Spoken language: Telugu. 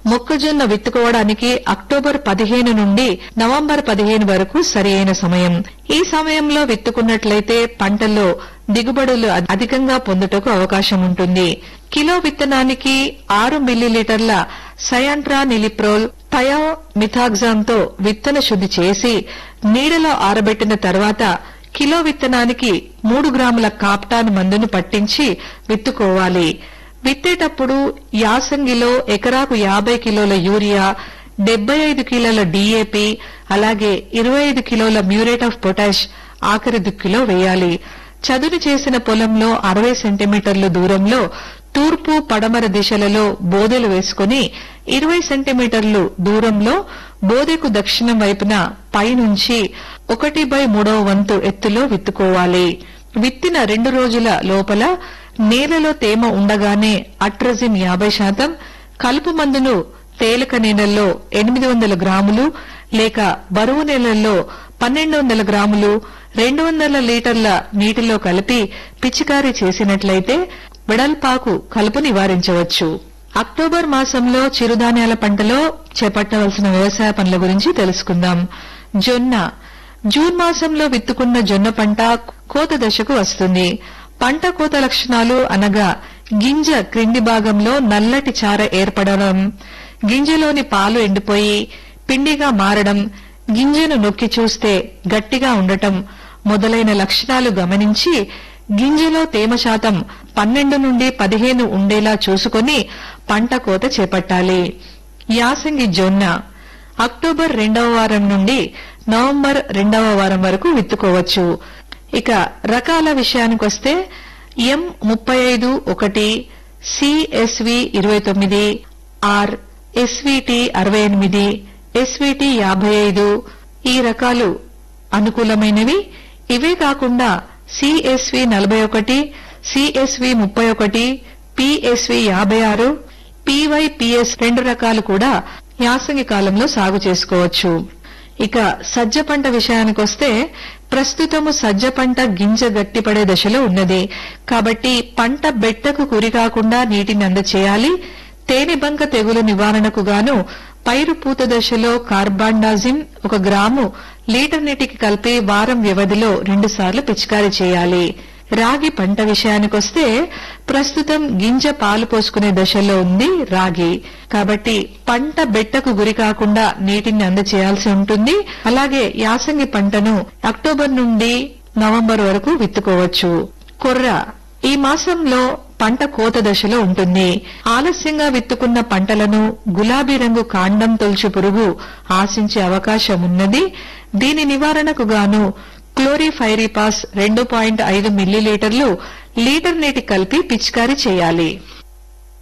మొక్కజొన్న విత్తుకోవడానికి అక్టోబర్ పదిహేను నుండి నవంబర్ పదిహేను వరకు సరి అయిన సమయం ఈ సమయంలో విత్తుకున్నట్లయితే పంటల్లో దిగుబడులు అధి- అధికంగా పొందుటకు అవకాశం ఉంటుంది కిలో విత్తనానికి ఆరు మిల్లీలీటర్ల సయాంట్రా నిలిప్రోల్ థయో మిథాగ్జామ్తో విత్తన శుద్ధి చేసి నీడలో ఆరబెట్టిన తర్వాత కిలో విత్తనానికి మూడు గ్రాముల కాప్టాన్ మందును పట్టించి విత్తుకోవాలి విత్తేటప్పుడు యాసంగిలో ఎకరాకు యాభై కిలోల యూరియా డెబ్బై ఐదు కిలోల డీఏపీ అలాగే ఇరవై ఐదు కిలోల మ్యూరేట్ ఆఫ్ పొటాష్ ఆఖరి దుక్కిలో వేయాలి చదును చేసిన పొలంలో అరవై సెంటీమీటర్ల దూరంలో తూర్పు పడమర దిశలలో బోదెలు వేసుకుని ఇరవై సెంటీమీటర్లు దూరంలో బోదెకు దక్షిణం వైపున పైనుంచి ఒకటి బై మూడవ వంతు ఎత్తులో విత్తుకోవాలి విత్తిన రెండు రోజుల లోపల నేలలో తేమ ఉండగానే అట్రజిన్ యాభై శాతం కలుపు మందును తేలిక నేలల్లో ఎనిమిది వందల గ్రాములు లేక బరువు నేలల్లో పన్నెండు వందల గ్రాములు రెండు వందల లీటర్ల నీటిలో కలిపి పిచికారీ చేసినట్లయితే వెడల్పాకు కలుపు నివారించవచ్చు అక్టోబర్ మాసంలో చిరుధాన్యాల పంటలో చేపట్టవలసిన వ్యవసాయ పనుల గురించి తెలుసుకుందాం జొన్న జూన్ మాసంలో విత్తుకున్న జొన్న పంట కోత దశకు వస్తుంది పంట కోత లక్షణాలు అనగా గింజ క్రింది భాగంలో నల్లటి చార ఏర్పడడం గింజలోని పాలు ఎండిపోయి పిండిగా మారడం గింజను నొక్కి చూస్తే గట్టిగా ఉండటం మొదలైన లక్షణాలు గమనించి గింజలో తేమ శాతం పన్నెండు నుండి పదిహేను ఉండేలా చూసుకొని పంట కోత చేపట్టాలి యాసంగి జొన్న అక్టోబర్ రెండవ వారం నుండి నవంబర్ రెండవ వారం వరకు విత్తుకోవచ్చు ఇక రకాల విషయానికొస్తే ఎం ముప్పై ఐదు ఒకటి సిఎస్వి ఇరవై తొమ్మిది ఆర్ ఎస్విటి అరవై ఎనిమిది ఎస్విటి యాభై ఐదు ఈ రకాలు అనుకూలమైనవి ఇవే కాకుండా సిఎస్వి నలభై ఒకటి సిఎస్వి ముప్పై ఒకటి పిఎస్వి యాభై ఆరు పివైపిఎస్ రెండు రకాలు కూడా యాసంగి కాలంలో సాగు చేసుకోవచ్చు ఇక సజ్జ పంట విషయానికొస్తే ప్రస్తుతము సజ్జ పంట గింజ గట్టిపడే దశలో ఉన్నది కాబట్టి పంట బెట్టకు కురి కాకుండా నీటిని అందచేయాలి తేనెబంక తెగులు నివారణకు గాను పైరు పూత దశలో కార్బాండాజిన్ ఒక గ్రాము లీటర్ నీటికి కలిపి వారం వ్యవధిలో రెండుసార్లు పిచికారీ చేయాలి రాగి పంట విషయానికొస్తే ప్రస్తుతం గింజ పాలు పోసుకునే దశలో ఉంది రాగి కాబట్టి పంట బెట్టకు గురి కాకుండా నీటిని అందచేయాల్సి ఉంటుంది అలాగే యాసంగి పంటను అక్టోబర్ నుండి నవంబర్ వరకు విత్తుకోవచ్చు కొర్ర ఈ మాసంలో పంట కోత దశలో ఉంటుంది ఆలస్యంగా విత్తుకున్న పంటలను గులాబీ రంగు కాండం తొలుచు పురుగు ఆశించే అవకాశం ఉన్నది దీని నివారణకు గాను క్లోరిఫైరిపాస్ రెండు పాయింట్ ఐదు మిల్లీలీటర్లు లీటర్ నీటి కలిపి పిచికారీ చేయాలి